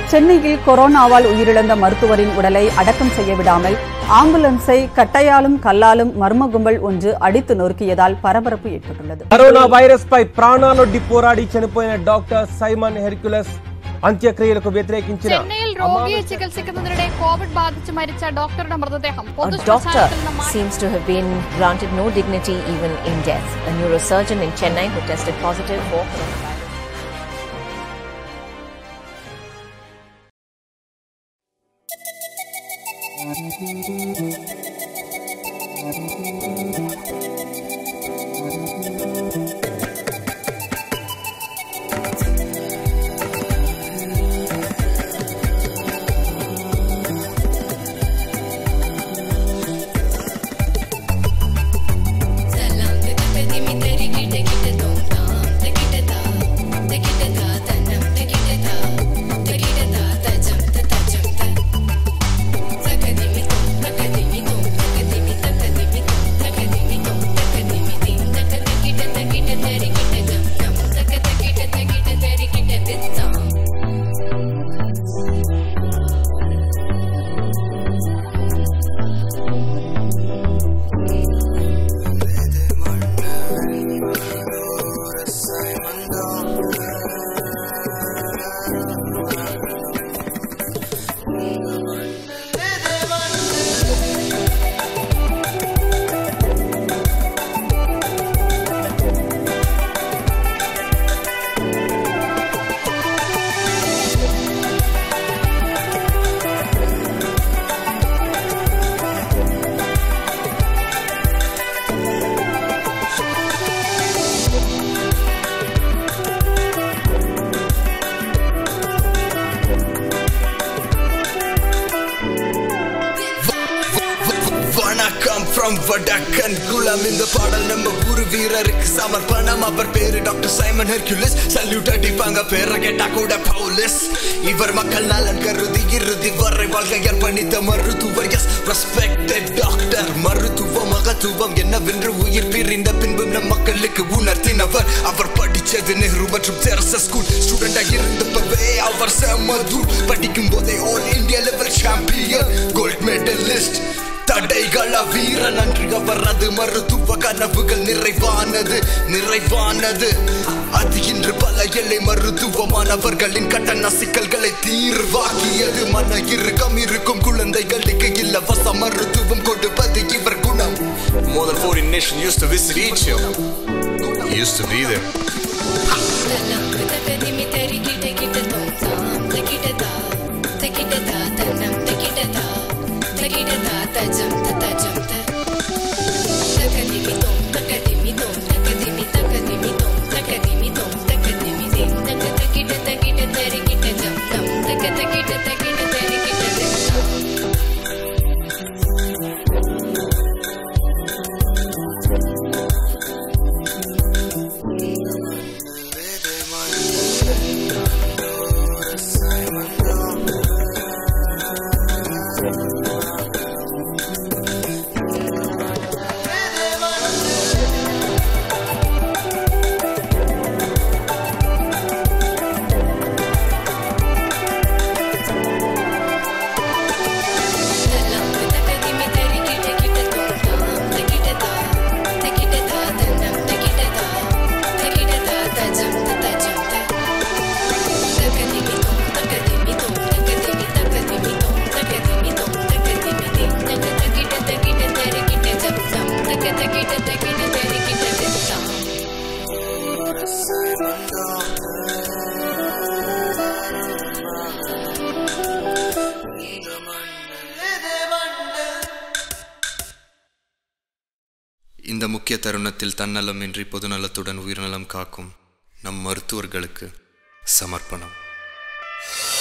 சென்னையில் கொரோனாவால் உயிரிழந்த மருத்துவரின் உடலை அடக்கம் செய்ய விடாமல் ஆம்புலன்ஸை கட்டையாலும் கல்லாலும் மர்ம கும்பல் ஒன்று அடித்து நொறுக்கியதால் பரபரப்பு ఏర్పట్టుள்ளது కరోనా వైరస్ పై ప్రాణాలొడ్డి పోరాడి చనిపోయిన డాక్టర్ సైమన్ హెర్క్యులస్ అంత్యక్రియలకు వ్యతిరేకించిన ചെന്നൈയിൽ രോഗിയെ ചികിത്സിക്കുന്നതിനിടെ കോവിഡ് ബാധിച്ച് മരിച്ച ഡോക്ടറുടെ മൃതദേഹം A doctor പൊതുശ്മശാനത്തിൽ നിന്ന് മാറ്റി seems to have been granted no dignity even in death. A neurosurgeon in Chennai who tested positive for coronavirus. வணக்கம் ஃப்ரம் வடக்கன் குளம் இந்த பாடல் நம்ம ஊரு வீரருக்கு சமர்ப்பணம் அவர் பேரு டாக்டர் சைமன் ஹெர்குலிஸ் சல்யூட் அடிப்பாங்க பேரை கேட்டா கூட பவுலிஸ் இவர் மக்கள் நலன் கருதி இறுதி வரை வாழ்க்கை அர்ப்பணித்த மருத்துவர் எஸ் ரெஸ்பெக்டட் டாக்டர் மருத்துவ மகத்துவம் என்னவென்று உயிர் பிரிந்த பின்பு நம் மக்களுக்கு உணர்த்தினவர் அவர் படிச்சது நெஹ்ரு மற்றும் தெரச ஸ்கூல் ஸ்டூடெண்டா இருந்தப்பவே அவர் செம்மதூர் படிக்கும் போதே all India level champion gold medallist தடைகள வீர நன்றி அவரது மருத்துவ கனவுகள் நிறைவானது நிறைவானது அது இன்று பல எல்லை மருத்துவமானவர்களின் கட்டண சிக்கல்களை தீர்வாக்கியது மன இறுக்கம் இருக்கும் குழந்தைகளுக்கு இலவச மருத்துவம் கொடுப்பது இவர் குணம் More than 40 nations used to visit each year. He used to be there. இந்த முக்கிய தருணத்தில் தன்னலமின்றி பொதுநலத்துடன் உயிர்நலம் காக்கும் நம் மருத்துவர்களுக்கு சமர்ப்பணம்